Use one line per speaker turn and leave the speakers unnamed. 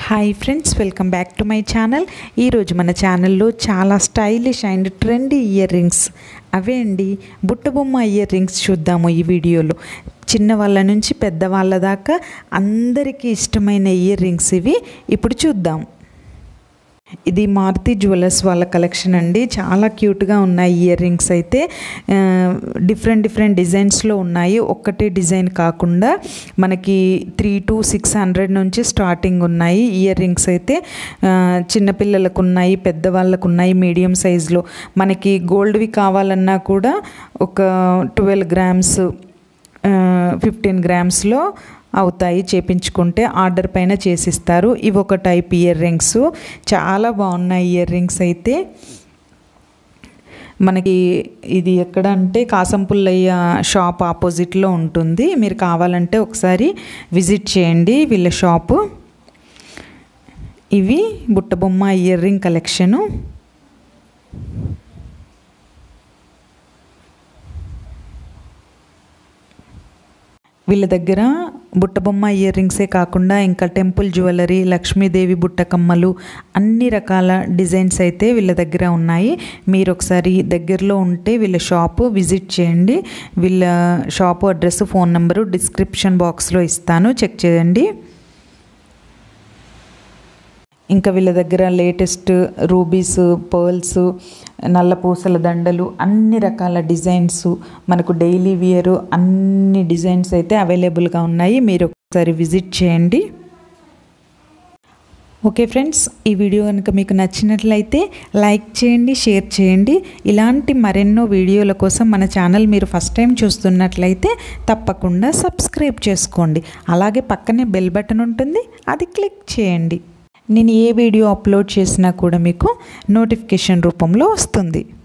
hi friends welcome back to my channel ఈరోజు మన ఛానల్లో చాలా stylish and trendy earrings అవే అండి బుట్టబొమ్మ ఇయర్ రింగ్స్ చూద్దాము ఈ వీడియోలో చిన్నవాళ్ళ నుంచి పెద్దవాళ్ళ దాకా అందరికీ ఇష్టమైన ఇయర్ రింగ్స్ ఇవి ఇప్పుడు చూద్దాం ఇది మారుతి జ్యువెలర్స్ వాళ్ళ కలెక్షన్ అండి చాలా క్యూట్గా ఉన్నాయి ఇయర్ రింగ్స్ అయితే డిఫరెంట్ డిఫరెంట్ డిజైన్స్లో ఉన్నాయి ఒక్కటే డిజైన్ కాకుండా మనకి త్రీ టు సిక్స్ హండ్రెడ్ నుంచి స్టార్టింగ్ ఉన్నాయి ఇయర్ రింగ్స్ అయితే చిన్నపిల్లలకు ఉన్నాయి పెద్దవాళ్ళకు ఉన్నాయి మీడియం సైజులో మనకి గోల్డ్వి కావాలన్నా కూడా ఒక ట్వెల్వ్ గ్రామ్స్ ఫిఫ్టీన్ గ్రామ్స్లో అవుతాయి చేపించుకుంటే ఆర్డర్ పైన చేసిస్తారు ఇవి ఒక టైప్ ఇయర్ రింగ్స్ చాలా బాగున్నాయి ఇయర్ రింగ్స్ అయితే మనకి ఇది ఎక్కడ అంటే కాసంపుల్లయ్య షాప్ ఆపోజిట్లో ఉంటుంది మీరు కావాలంటే ఒకసారి విజిట్ చేయండి వీళ్ళ షాపు ఇవి బుట్టబొమ్మ ఇయర్ రింగ్ కలెక్షను వీళ్ళ దగ్గర బుట్టబొమ్మ ఇయర్ రింగ్సే కాకుండా ఇంకా టెంపుల్ జ్యువెలరీ లక్ష్మీదేవి బుట్ట కమ్మలు అన్ని రకాల డిజైన్స్ అయితే వీళ్ళ దగ్గర ఉన్నాయి మీరు ఒకసారి దగ్గరలో ఉంటే వీళ్ళ షాపు విజిట్ చేయండి వీళ్ళ shop address phone number description బాక్స్లో ఇస్తాను చెక్ చేయండి ఇంకా వీళ్ళ దగ్గర లేటెస్ట్ రూబీస్ పర్ల్స్ నల్ల పూసల దండలు అన్ని రకాల డిజైన్స్ మనకు డైలీ వియర్ అన్ని డిజైన్స్ అయితే అవైలబుల్గా ఉన్నాయి మీరు ఒకసారి విజిట్ చేయండి ఓకే ఫ్రెండ్స్ ఈ వీడియో కనుక మీకు నచ్చినట్లయితే లైక్ చేయండి షేర్ చేయండి ఇలాంటి మరెన్నో వీడియోల కోసం మన ఛానల్ మీరు ఫస్ట్ టైం చూస్తున్నట్లయితే తప్పకుండా సబ్స్క్రైబ్ చేసుకోండి అలాగే పక్కనే బెల్ బటన్ ఉంటుంది అది క్లిక్ చేయండి నేను ఏ వీడియో అప్లోడ్ చేసినా కూడా మీకు నోటిఫికేషన్ రూపంలో వస్తుంది